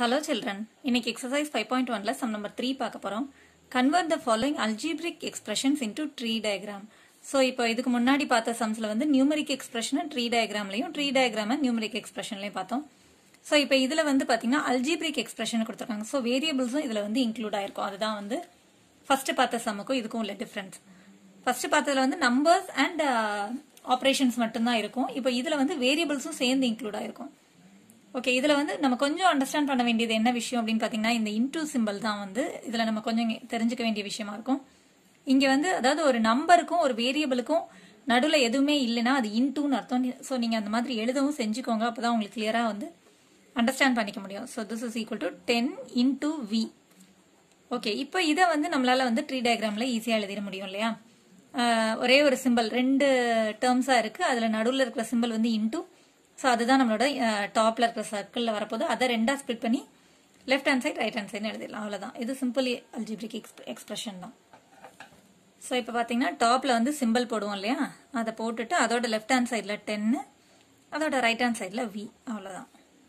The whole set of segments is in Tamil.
ஹலோ சில்ட்ரன் இன்னைக்கு எக்ஸசைஸ் ஃபைவ் பாயிண்ட் ஒன்ல சம் நம்பர் த்ரீ பார்க்க போறோம் convert the following algebraic expressions into tree diagram so இப்போ இதுக்கு முன்னாடி பார்த்த சம்ஸ்ல வந்து நியூமரிக் எக்ஸ்பிரஷன் ட்ரீ டயக்ராம்லையும் ட்ரீ டயக்ராம நியூமரிக் எக்ஸ்பிரஷன்லையும் பார்த்தோம் ஸோ இப்போ இதில் வந்து பார்த்தீங்கன்னா அல்ஜிப்ரிக் எக்ஸ்பிரஷன் கொடுத்துருக்காங்க ஸோ வேரியபிள்ஸும் இதில் வந்து இன்க்ளூட் ஆயிருக்கும் அதுதான் வந்து ஃபர்ஸ்ட் பார்த்த சம்முக்கும் இதுக்கும் உள்ள டிஃப்ரென்ஸ் ஃபர்ஸ்ட் பார்த்ததுல வந்து நம்பர்ஸ் அண்ட் ஆப்ரேஷன்ஸ் மட்டும்தான் இருக்கும் இப்போ இதில் வந்து வேரியபிள்ஸும் சேர்ந்து இன்க்ளூட் ஆயிருக்கும் ஓகே இதில் வந்து நம்ம கொஞ்சம் அண்டர்ஸ்டாண்ட் பண்ண வேண்டியது என்ன விஷயம் அப்படின்னு பார்த்தீங்கன்னா இந்த இன்டூ சிம்பிள் தான் வந்து இதில் நம்ம கொஞ்சம் தெரிஞ்சுக்க வேண்டிய விஷயமா இருக்கும் இங்கே வந்து அதாவது ஒரு நம்பருக்கும் ஒரு வேரியபிளுக்கும் நடுவில் எதுவுமே இல்லைன்னா அது இன்டூன்னு அர்த்தம் ஸோ நீங்கள் அந்த மாதிரி எழுதவும் செஞ்சுக்கோங்க அப்போ தான் உங்களுக்கு கிளியராக வந்து அண்டர்ஸ்டாண்ட் பண்ணிக்க முடியும் so this is equal to ten into V okay இப்போ இதை வந்து நம்மளால வந்து ட்ரீ டயக்ராமில் ஈஸியாக எழுதிட முடியும் இல்லையா ஆஹ் ஒரே ஒரு சிம்பிள் ரெண்டு டேர்ம்ஸாக இருக்குது அதில் நடுவில் இருக்கிற சிம்பிள் வந்து இன்டூ ஸோ அதுதான் நம்மளோட டாப்ல இருக்கிற சர்க்கிளில் வரப்போது அதை ரெண்டாக ஸ்ப்ளிட் பண்ணி left hand side right hand side எழுதிடலாம் அவ்வளோதான் இது சிம்பிள் அல்ஜிப்ரிக் எக்ஸ்பிரஷன் தான் ஸோ இப்போ பார்த்தீங்கன்னா டாப்பில் வந்து சிம்பிள் போடுவோம் இல்லையா அதை போட்டுட்டு அதோட லெஃப்ட் ஹேண்ட் சைடில் டென்னு அதோட ரைட் ஹேண்ட் சைடில் வி அவ்வளோதான்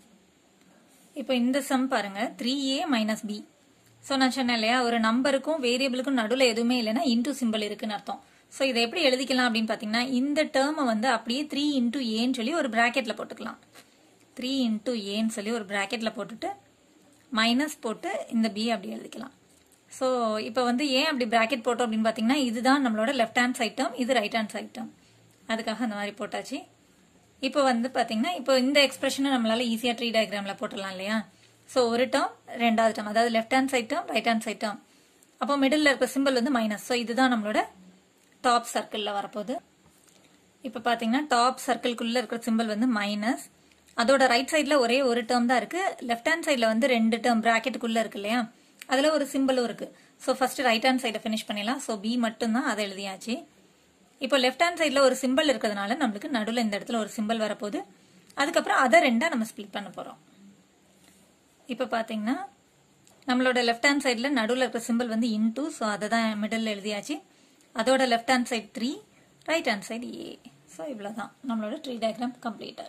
இப்போ இந்த சம் பாருங்க three A minus B so நான் சொன்னேன் இல்லையா ஒரு நம்பருக்கும் வேரியபிளுக்கும் நடுவில் எதுவுமே இல்லைன்னா இன்டூ சிம்பிள் இருக்குன்னு அர்த்தம் ஸோ இதை எப்படி எழுதிக்கலாம் அப்படின்னு பார்த்தீங்கன்னா இந்த டேர்மை வந்து அப்படியே த்ரீ இன்டூ ஏன்னு சொல்லி ஒரு ப்ராக்கெட்டில் போட்டுக்கலாம் த்ரீ இன்டூ ஏன்னு சொல்லி ஒரு ப்ராக்கெட்டில் போட்டுட்டு மைனஸ் போட்டு இந்த பி அப்படி எழுதிக்கலாம் ஸோ இப்போ வந்து ஏன் அப்படி ப்ராக்கெட் போட்டோம் அப்படின்னு பார்த்தீங்கன்னா இதுதான் நம்மளோட லெஃப்ட் ஹேண்ட் சைட் டேர்ம் இது ரைட் ஹேண்ட் சைட் டேர்ம் அதுக்காக அந்த மாதிரி போட்டாச்சு இப்போ வந்து பார்த்தீங்கன்னா இப்போ இந்த எக்ஸ்பிரஷனை நம்மளால ஈஸியாக ட்ரீ டயக்ராமில் போட்டுடலாம் இல்லையா ஸோ ஒரு டேர்ம் ரெண்டாவது டேர்ம் அதாவது left hand side term right hand side term அப்போ மிடில் இருக்க சிம்பிள் வந்து மைனஸ் ஸோ இதுதான் நம்மளோட டாப் சர்க்கிளில் வரப்போகுது இப்போ பார்த்தீங்கன்னா டாப் சர்க்கிள்குள்ளே இருக்கிற சிம்பிள் வந்து மைனஸ் அதோட ரைட் சைடில் ஒரே ஒரு டேர்ம் தான் இருக்கு லெஃப்ட் ஹேண்ட் சைடில் வந்து ரெண்டு டேர்ம் ப்ராக்கெட்டுக்குள்ளே இருக்கு இல்லையா அதில் ஒரு சிம்பிளும் இருக்கு ஸோ ஃபர்ஸ்ட் ரைட் ஹேண்ட் சைடை ஃபினிஷ் பண்ணிடலாம் ஸோ பி மட்டும்தான் அதை எழுதியாச்சு இப்போ லெஃப்ட் ஹேண்ட் சைடில் ஒரு சிம்பிள் இருக்கிறதுனால நம்மளுக்கு நடுவில் இந்த இடத்துல ஒரு சிம்பிள் வரப்போகுது அதுக்கப்புறம் அதை ரெண்டா நம்ம ஸ்ப்ளிட் பண்ண போகிறோம் இப்போ பார்த்தீங்கன்னா நம்மளோட லெஃப்ட் ஹேண்ட் சைடில் நடுவில் இருக்கிற சிம்பிள் வந்து இன்டூ ஸோ அதை தான் மிடில் எழுதியாச்சு அதோட left hand side three right hand side A so இவ்வளோ தான் நம்மளோட ட்ரீ டயக்ராம் கம்ப்ளீட்டட்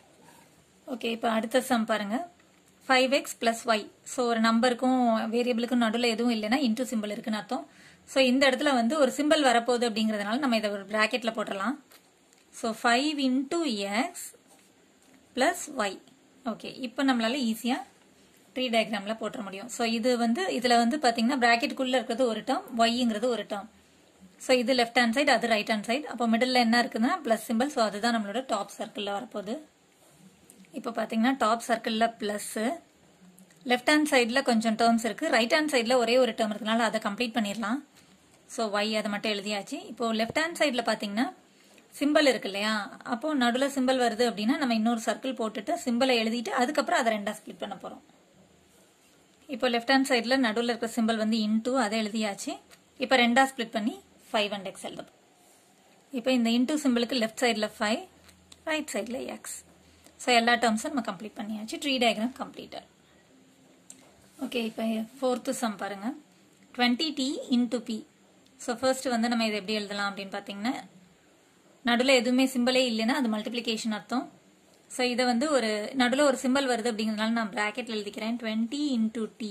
ஓகே இப்போ அடுத்த சம் பாருங்க five X plus Y so ஒரு நம்பருக்கும் வேரியபிளுக்கும் நடுவில் எதுவும் இல்லைன்னா இன்டூ சிம்பிள் இருக்குன்னு அர்த்தம் ஸோ இந்த இடத்துல வந்து ஒரு சிம்பிள் வரப்போகுது அப்படிங்கிறதுனால நம்ம இதை ஒரு ப்ராக்கெட்டில் போட்டுடலாம் so five into X plus Y okay இப்போ நம்மளால ஈஸியாக ட்ரீ டயக்ராமில் போட்டுற முடியும் ஸோ இது வந்து இதில் வந்து பார்த்தீங்கன்னா ப்ராக்கெட்டுக்குள்ளே இருக்கிறது ஒரு டேர்ம் ஒய்ங்கிறது ஒரு டேர்ம் ஸோ இது லெஃப்ட் ஹேண்ட் சைடு அது ரைட் ஹேண்ட் சைடு அப்போ மிடில் என்ன இருக்குதுன்னா ப்ளஸ் சிம்பிள் ஸோ அதுதான் நம்மளோட டாப் சர்க்கிளில் வரப்போகுது இப்போ பார்த்தீங்கன்னா டாப் சர்க்கிளில் ப்ளஸ்ஸு லெஃப்ட் ஹேண்ட் சைடில் கொஞ்சம் டேர்ம்ஸ் இருக்குது ரைட் ஹேண்ட் சைடில் ஒரே ஒரு டேர்ம் இருக்கனால அதை கம்ப்ளீட் பண்ணிடலாம் ஸோ ஒய் அதை மட்டும் எழுதியாச்சு இப்போ லெஃப்ட் ஹேண்ட் சைடில் பார்த்தீங்கன்னா சிம்பிள் இருக்கு இல்லையா அப்போ நடுவில் சிம்பிள் வருது அப்படின்னா நம்ம இன்னொரு சர்க்கிள் போட்டுட்டு சிம்பிளை எழுதிட்டு அதுக்கப்புறம் அதை ரெண்டாக ஸ்ப்ளிட் பண்ண போகிறோம் இப்போ லெஃப்ட் ஹேண்ட் சைடில் நடுவில் இருக்கிற சிம்பிள் வந்து இன்டூ அதை எழுதியாச்சு இப்போ ரெண்டாக ஸ்ப்ளிட் பண்ணி ஃபைவ் அண்ட் எக்ஸ் எழுதும் இப்போ இந்த இன்டூ சிம்பிளுக்கு லெஃப்ட் சைடில் ஃபைவ் ரைட் சைடில் எக்ஸ் ஸோ எல்லா டேர்ம்ஸும் நம்ம கம்ப்ளீட் பண்ணியாச்சு ட்ரீ டயக்ராம் கம்ப்ளீட்டட் ஓகே இப்போ ஃபோர்த்து சம் பாருங்க twenty T into P so first வந்து நம்ம இதை எப்படி எழுதலாம் அப்படின்னு பார்த்தீங்கன்னா நடுவில் எதுவுமே சிம்பிளே இல்லைன்னா அது மல்டிப்ளிகேஷன் அர்த்தம் ஸோ இதை வந்து ஒரு நடுவில் ஒரு சிம்பிள் வருது அப்படிங்கிறதுனால நான் ப்ராக்கெட்டில் எழுதிக்கிறேன் twenty into T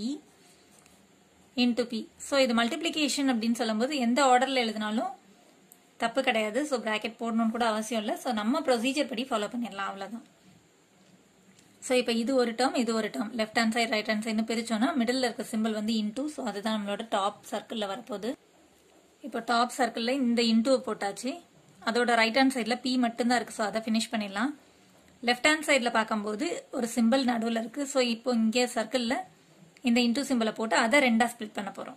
into P so இது மல்டிப்ளிகேஷன் அப்படின்னு சொல்லும்போது எந்த ஆர்டரில் எழுதினாலும் தப்பு கிடையாது ஸோ ப்ராக்கெட் போடணும்னு கூட அவசியம் இல்லை ஸோ நம்ம ப்ரொசீஜர் படி ஃபாலோ பண்ணிடலாம் அவ்வளோதான் ஸோ இப்போ இது ஒரு டேர்ம் இது ஒரு term left hand side right hand சைடுன்னு பிரிச்சோன்னா மிடில் இருக்க சிம்பிள் வந்து இன்டூ ஸோ அதுதான் நம்மளோட டாப் சர்க்கிளில் வரப்போகுது இப்போ டாப் சர்க்கிளில் இந்த இன்டூவை போட்டாச்சு அதோட ரைட் ஹேண்ட் சைடில் பி மட்டும்தான் இருக்குது ஸோ அதை ஃபினிஷ் பண்ணிடலாம் லெஃப்ட் ஹேண்ட் சைடில் பார்க்கும்போது ஒரு சிம்பிள் நடுவில் இருக்குது ஸோ இப்போ இங்கே சர்க்கிளில் இந்த இன்டூ சிம்பிளை போட்டு அதை ரெண்டாக ஸ்ப்ளிட் பண்ண போகிறோம்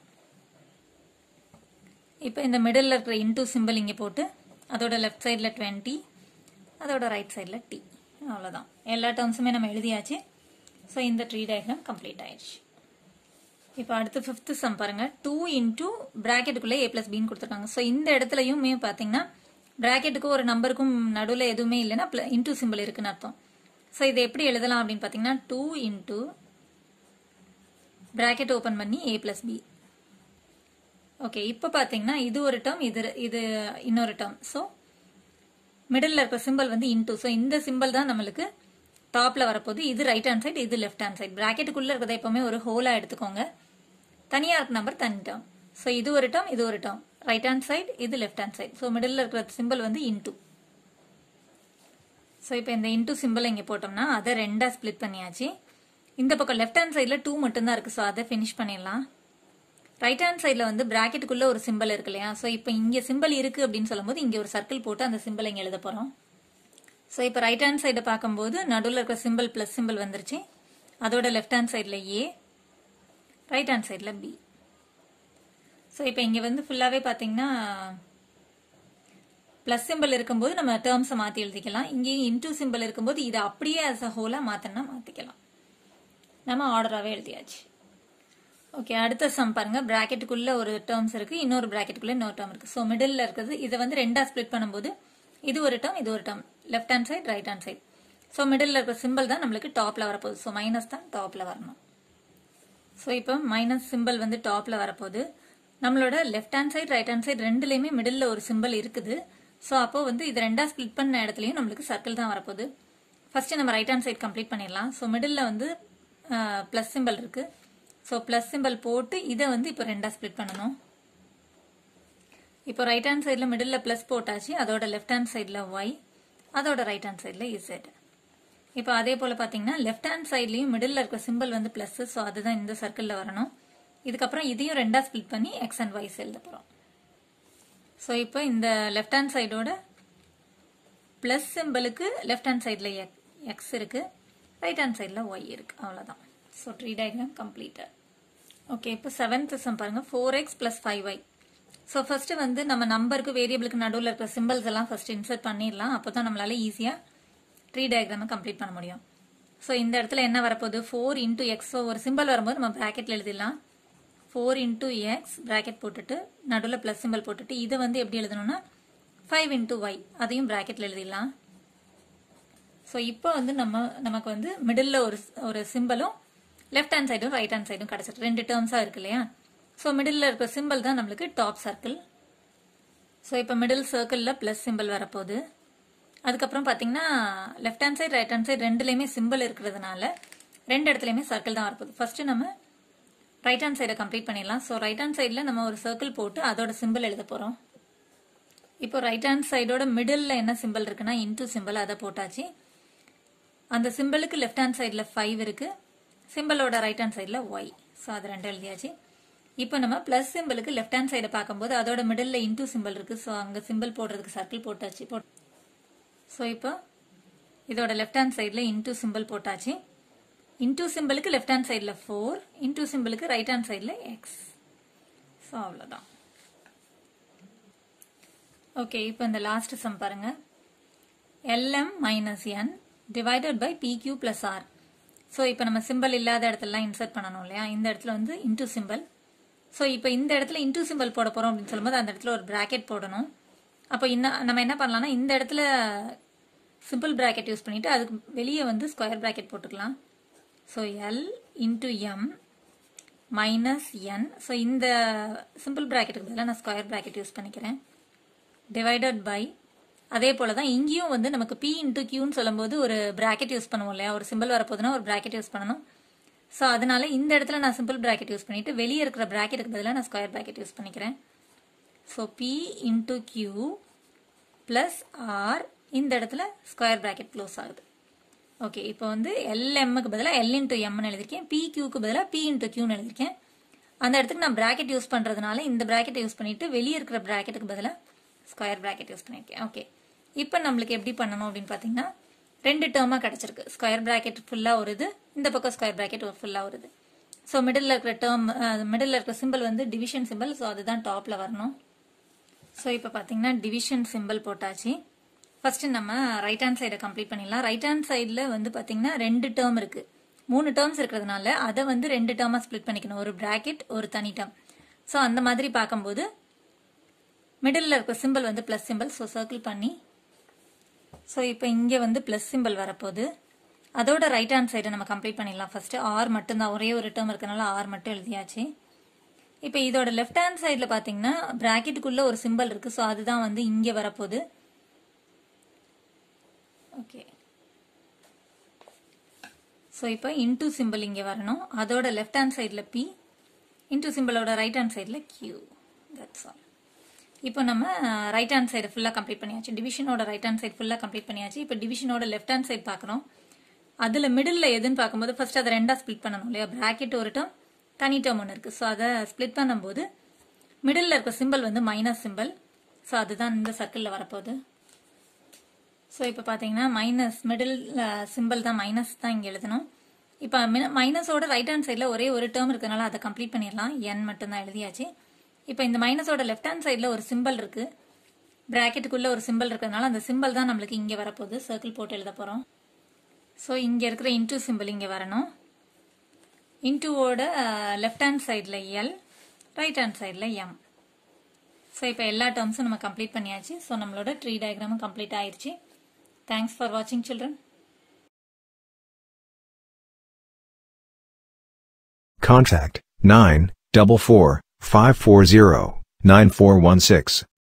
இப்போ இந்த மிடில் இருக்கிற இன்டூ சிம்பிள் இங்கே போட்டு அதோட லெஃப்ட் சைடில் டுவெண்ட்டி அதோட ரைட் சைடில் டி அவ்வளோதான் எல்லா டேர்ம்ஸுமே நம்ம எழுதியாச்சு ஸோ இந்த ட்ரீ டயக்ராம் கம்ப்ளீட் ஆயிடுச்சு இப்போ அடுத்து ஃபிஃப்த்து சம் பாருங்க டூ இன்டூ ப்ராக்கெட்டுக்குள்ளே ஏ பிளஸ் பின்னு கொடுத்துருக்காங்க ஸோ இந்த இடத்துலையுமே பார்த்தீங்கன்னா ப்ராக்கெட்டுக்கும் ஒரு நம்பருக்கும் நடுவில் எதுவுமே இல்லைன்னா இன்டூ சிம்பிள் இருக்குன்னு அர்த்தம் ஸோ இதை எப்படி எழுதலாம் அப்படின்னு பார்த்தீங்கன்னா டூ இன்டூ ப்ராக்கெட் ஓப்பன் பண்ணி ஏ பிளஸ் பி ஓகே இப்போ பார்த்தீங்கன்னா இது ஒரு டேர்ம் இது இது இன்னொரு டேர்ம் ஸோ மிடில் இருக்கிற சிம்பிள் வந்து இன்டூ ஸோ இந்த சிம்பிள் தான் நம்மளுக்கு டாப்ல வரப்போகுது இது ரைட் ஹேண்ட் சைடு இது லெஃப்ட் ஹேண்ட் சைடு பிராக்கெட்டுக்குள்ள இருக்கிறத எப்பவுமே ஒரு ஹோலா எடுத்துக்கோங்க தனியா இருக்க நம்பர் தனி டேர்ம் ஸோ இது ஒரு டேர்ம் இது ஒரு டேர்ம் ரைட் ஹேண்ட் சைடு இது left hand side so middle இருக்கிற சிம்பிள் வந்து இன்டூ ஸோ இப்போ இந்த இன்டூ சிம்பிள் இங்கே போட்டோம்னா அதை ரெண்டாக ஸ்ப்ளிட் பண்ணியாச்சு இந்த பக்கம் லெஃப்ட் ஹேண்ட் சைடில் டூ மட்டும்தான் இருக்குது ஸோ அதை ஃபினிஷ் பண்ணிடலாம் ரைட் ஹேண்ட் சைடில் வந்து பிராக்கெட்டுக்குள்ளே ஒரு சிம்பிள் இருக்கு இல்லையா ஸோ இப்போ இங்கே சிம்பிள் இருக்குது அப்படின்னு சொல்லும்போது இங்கே ஒரு சர்க்கிள் போட்டு அந்த சிம்பிள் இங்கே எழுத போகிறோம் ஸோ இப்போ ரைட் ஹேண்ட் சைடை பார்க்கும்போது நடுவில் இருக்கிற சிம்பிள் ப்ளஸ் சிம்பிள் வந்துருச்சு அதோட லெஃப்ட் ஹேண்ட் சைடில் ஏ ரைட் ஹேண்ட் சைடில் பி ஸோ இப்போ இங்கே வந்து ஃபுல்லாகவே பார்த்தீங்கன்னா ப்ளஸ் சிம்பிள் இருக்கும்போது நம்ம டேர்ம்ஸை மாற்றி எழுதிக்கலாம் இங்கேயும் இன்டூ சிம்பிள் இருக்கும்போது இதை அப்படியே அஸ் அ ஹோலாக மாற்றினா மாற்றிக்கலாம் நம்ம ஆர்டராகவே எழுதியாச்சு ஓகே அடுத்த சம் பாருங்க பிராக்கெட்டுக்குள்ள ஒரு டேர்ம்ஸ் இருக்கு இன்னொரு பிராக்கெட்டுக்குள்ள இன்னொரு டேர்ம் இருக்கு ஸோ மிடில் இருக்கிறது இதை வந்து ரெண்டா ஸ்ப்ளிட் பண்ணும்போது இது ஒரு டேர்ம் இது ஒரு term left hand side right hand side so middle இருக்கிற சிம்பிள் தான் நம்மளுக்கு டாப்ல வரப்போகுது ஸோ மைனஸ் தான் டாப்ல வரணும் ஸோ இப்போ மைனஸ் சிம்பிள் வந்து டாப்ல வரப்போகுது நம்மளோட left hand side right hand side ரெண்டுலேயுமே மிடில் ஒரு சிம்பிள் இருக்குது ஸோ அப்போ வந்து இது ரெண்டா ஸ்ப்ளிட் பண்ண இடத்துலையும் நம்மளுக்கு சர்க்கிள் தான் வரப்போகுது ஃபர்ஸ்ட் நம்ம ரைட் ஹேண்ட் சைடு கம்ப்ளீட் பண்ணிடலாம் ஸோ மிடில் வந்து ப்ளஸ் சிம்பிள் இருக்கு ஸோ ப்ளஸ் சிம்பிள் போட்டு இதை வந்து இப்போ ரெண்டா ஸ்ப்ளிட் பண்ணணும் இப்போ ரைட் ஹேண்ட் சைடில் மிடில் ப்ளஸ் போட்டாச்சு அதோட லெஃப்ட் ஹேண்ட் சைடில் ஒய் அதோட ரைட் ஹேண்ட் சைடில் இசட் இப்போ அதே போல் பார்த்தீங்கன்னா லெஃப்ட் ஹேண்ட் சைட்லையும் மிடில் இருக்க சிம்பிள் வந்து ப்ளஸ் ஸோ அதுதான் இந்த சர்க்கிளில் வரணும் இதுக்கப்புறம் இதையும் ரெண்டா ஸ்ப்ளிட் பண்ணி எக்ஸ் அண்ட் ஒய்ஸ் எழுத போகிறோம் ஸோ இப்போ இந்த லெஃப்ட் ஹேண்ட் சைடோட ப்ளஸ் சிம்பிளுக்கு லெஃப்ட் ஹேண்ட் சைடில் எக்ஸ் இருக்கு ரைட் ஹேண்ட் சைடில் ஒய் இருக்கு அவ்வளோதான் so tree diagram completed okay இப்போ செவன்த் சம் பாருங்க four X plus five Y so first வந்து நம்ம நம்பருக்கு வேரியபிளுக்கு நடுவில் இருக்கிற சிம்பிள்ஸ் எல்லாம் ஃபர்ஸ்ட் இன்சர்ட் பண்ணிடலாம் அப்போ தான் நம்மளால ஈஸியாக ட்ரீ டயக்ராமை கம்ப்ளீட் பண்ண முடியும் ஸோ இந்த இடத்துல என்ன வரப்போகுது ஃபோர் இன்டூ எக்ஸ் ஸோ ஒரு சிம்பிள் வரும்போது நம்ம ப்ராக்கெட்டில் எழுதிடலாம் ஃபோர் இன்டூ எக்ஸ் ப்ராக்கெட் போட்டுட்டு நடுவில் ப்ளஸ் சிம்பிள் போட்டுட்டு இதை வந்து எப்படி எழுதணும்னா ஃபைவ் இன்டூ ஒய் அதையும் ப்ராக்கெட்டில் எழுதிடலாம் ஸோ இப்போ வந்து நம்ம நமக்கு வந்து மிடில் ஒரு ஒரு சிம்பிளும் லெஃப்ட் ஹேண்ட் சைடும் ரைட் ஹேண்ட் சைடும் கிடச்சிட்டு ரெண்டு டேர்ம்ஸாக இருக்கு இல்லையா ஸோ மிடில் இருக்கிற சிம்பிள் தான் நம்மளுக்கு டாப் சர்க்கிள் ஸோ இப்போ மிடில் சர்க்கிளில் ப்ளஸ் சிம்பிள் வரப்போகுது அதுக்கப்புறம் பார்த்தீங்கன்னா left hand side right hand side ரெண்டுலேயுமே சிம்பிள் இருக்கிறதுனால ரெண்டு இடத்துலையுமே சர்க்கிள் தான் வரப்போகுது ஃபர்ஸ்ட் நம்ம ரைட் ஹேண்ட் சைடை கம்ப்ளீட் பண்ணிடலாம் ஸோ ரைட் ஹேண்ட் சைடில் நம்ம ஒரு சர்க்கிள் போட்டு அதோட சிம்பிள் எழுத போகிறோம் இப்போ ரைட் ஹேண்ட் சைடோட மிடில் என்ன சிம்பிள் இருக்குன்னா இன்டூ சிம்பிள் அதை போட்டாச்சு அந்த சிம்பிளுக்கு லெஃப்ட் ஹேண்ட் சைடில் ஃபைவ் இருக்கு சிம்பிளோட ரைட் ஹேண்ட் சைடில் ஒய் ஸோ அது ரெண்டு எழுதியாச்சு இப்போ நம்ம பிளஸ் சிம்பிளுக்கு லெஃப்ட் ஹேண்ட் சைடை பார்க்கும்போது அதோட மிடில் இன்டூ சிம்பிள் இருக்கு ஸோ அங்கே சிம்பிள் போடுறதுக்கு சர்க்கிள் போட்டாச்சு போட் ஸோ இப்போ இதோட லெஃப்ட் ஹேண்ட் சைடில் இன்டூ சிம்பிள் போட்டாச்சு இன்டூ சிம்பிளுக்கு லெஃப்ட் ஹேண்ட் சைடில் ஃபோர் இன்டூ சிம்பிளுக்கு ரைட் ஹேண்ட் சைடில் எக்ஸ் ஸோ அவ்வளோதான் ஓகே இப்போ இந்த லாஸ்ட் சம் பாருங்க LM minus N divided by PQ plus R so இப்போ நம்ம சிம்பிள் இல்லாத இடத்துலலாம் இன்சர்ட் பண்ணணும் இல்லையா இந்த இடத்துல வந்து இன்டூ சிம்பிள் ஸோ இப்போ இந்த இடத்துல இன்டூ சிம்பிள் போட போகிறோம் அப்படின்னு சொல்லும்போது அந்த இடத்துல ஒரு ப்ராக்கெட் போடணும் அப்போ இன்னும் நம்ம என்ன பண்ணலாம்னா இந்த இடத்துல சிம்பிள் ப்ராக்கெட் யூஸ் பண்ணிட்டு அதுக்கு வெளியே வந்து ஸ்கொயர் ப்ராக்கெட் போட்டுக்கலாம் so L into M minus N so இந்த சிம்பிள் ப்ராக்கெட்டுக்கு பதிலாக நான் ஸ்கொயர் ப்ராக்கெட் யூஸ் பண்ணிக்கிறேன் டிவைடட் பை அதே போல தான் இங்கேயும் வந்து நமக்கு பி இன்டூ கியூன்னு சொல்லும்போது ஒரு ப்ராக்கெட் யூஸ் பண்ணுவோம் இல்லையா ஒரு சிம்பிள் வரப்போதுன்னா ஒரு ப்ராக்கெட் யூஸ் பண்ணணும் ஸோ அதனால இந்த இடத்துல நான் சிம்பிள் ப்ராக்கெட் யூஸ் பண்ணிட்டு வெளியே இருக்கிற ப்ராக்கெட்டுக்கு பதிலாக நான் ஸ்கொயர் ப்ராக்கெட் யூஸ் பண்ணிக்கிறேன் so P into Q plus R இந்த இடத்துல ஸ்கொயர் ப்ராக்கெட் க்ளோஸ் ஆகுது ஓகே இப்போ வந்து எல்எம்முக்கு பதிலாக எல் இன்டூ எம்னு எழுதிருக்கேன் பி கியூக்கு பதிலாக பி இன்டூ கியூன்னு எழுதிருக்கேன் அந்த இடத்துக்கு நான் ப்ராக்கெட் யூஸ் பண்ணுறதுனால இந்த ப்ராக்கெட்டை யூஸ் பண்ணிட்டு வெளியே இருக்கிற ப்ராக்கெட்டுக்கு பதிலாக ஸ்கொயர் ப்ராக்கெட் யூஸ் பண்ணியிருக்கேன் ஓகே இப்போ நம்மளுக்கு எப்படி பண்ணணும் அப்படின்னு பார்த்தீங்கன்னா ரெண்டு டேர்மாக கிடச்சிருக்கு ஸ்கொயர் ப்ராக்கெட் ஃபுல்லாக ஒரு இது இந்த பக்கம் ஸ்கொயர் ப்ராக்கெட் ஃபுல்லாக ஒரு இது ஸோ மிடில் இருக்கிற டேர்ம் மிடில் இருக்கிற சிம்பிள் வந்து டிவிஷன் சிம்பிள் ஸோ அதுதான் டாப்பில் வரணும் ஸோ இப்போ பார்த்தீங்கன்னா டிவிஷன் சிம்பிள் போட்டாச்சு ஃபர்ஸ்ட் நம்ம ரைட் ஹேண்ட் சைடை கம்ப்ளீட் பண்ணிடலாம் ரைட் ஹேண்ட் சைடில் வந்து பார்த்தீங்கன்னா ரெண்டு டேர்ம் இருக்கு மூணு டேர்ம்ஸ் இருக்கிறதுனால அதை வந்து ரெண்டு டேர்மாக ஸ்ப்ளிட் பண்ணிக்கணும் ஒரு ப்ராக்கெட் ஒரு தனி டேர்ம் ஸோ அந்த மாதிரி பார்க்கும்போது மிடில் இருக்க சிம்பிள் வந்து ப்ளஸ் சிம்பிள் ஸோ சர்க்கிள் பண்ணி ஸோ இப்போ இங்கே வந்து ப்ளஸ் சிம்பிள் வரப்போகுது அதோட ரைட் ஹேண்ட் சைடை நம்ம கம்ப்ளீட் பண்ணிடலாம் ஃபர்ஸ்ட் ஆர் மட்டும்தான் ஒரே ஒரு டேர்ம் இருக்கனால ஆர் மட்டும் எழுதியாச்சு இப்போ இதோட லெஃப்ட் ஹேண்ட் சைடில் பார்த்தீங்கன்னா ப்ராக்கெட்டுக்குள்ள ஒரு சிம்பிள் இருக்கு ஸோ அதுதான் வந்து இங்கே வரப்போகுது ஓகே ஸோ இப்போ இன்டூ சிம்பிள் இங்கே வரணும் அதோட லெஃப்ட் ஹேண்ட் சைடில் பி இன்டூ சிம்பிளோட ரைட் ஹேண்ட் சைடில் கியூ தட்ஸ் ஆல் இப்போ நம்ம ரைட் ஹேண்ட் சைடு ஃபுல்லாக கம்ப்ளீட் பண்ணியாச்சு டிவிஷனோட ரைட் ஹேண்ட் சைடு ஃபுல்லாக கம்ப்ளீட் பண்ணியாச்சு இப்போ டிவிஷனோட லெஃப்ட் ஹேண்ட் சைடு பார்க்குறோம் அதில் மிடில் எதுன்னு பார்க்கும்போது ஃபர்ஸ்ட் அதை ரெண்டாக ஸ்ப்ளிட் பண்ணணும் இல்லையா ப்ராக்கெட் ஒரு டேர்ம் தனி டேர்ம் ஒன்று இருக்குது ஸோ அதை ஸ்ப்ளிட் பண்ணும்போது மிடில் இருக்க சிம்பிள் வந்து மைனஸ் சிம்பிள் ஸோ அதுதான் இந்த சர்க்கிளில் வரப்போகுது ஸோ இப்போ பார்த்தீங்கன்னா மைனஸ் மிடில் சிம்பிள் தான் மைனஸ் தான் இங்கே எழுதணும் இப்போ மைனஸோட ரைட் ஹேண்ட் சைடில் ஒரே ஒரு டேர்ம் இருக்கிறனால அதை கம்ப்ளீட் பண்ணிடலாம் என் மட்டும்தான் எழுதியாச்சு இப்போ இந்த மைனஸோட லெஃப்ட் ஹேண்ட் சைடில் ஒரு சிம்பிள் இருக்குது ப்ராக்கெட்டுக்குள்ளே ஒரு சிம்பிள் இருக்கிறதுனால அந்த சிம்பிள் தான் நம்மளுக்கு இங்கே வரப்போகுது சர்க்கிள் போட்டு எழுத போகிறோம் ஸோ இங்கே இருக்கிற இன்டூ சிம்பிள் இங்கே வரணும் இன்டூவோட லெஃப்ட் ஹேண்ட் சைடில் எல் ரைட் ஹேண்ட் சைடில் எம் ஸோ இப்போ எல்லா டேர்ம்ஸும் நம்ம கம்ப்ளீட் பண்ணியாச்சு ஸோ நம்மளோட ட்ரீ டயக்ராமும் கம்ப்ளீட் ஆயிடுச்சு தேங்க்ஸ் ஃபார் வாட்சிங் children Contact 9 double four five four zero nine four one six.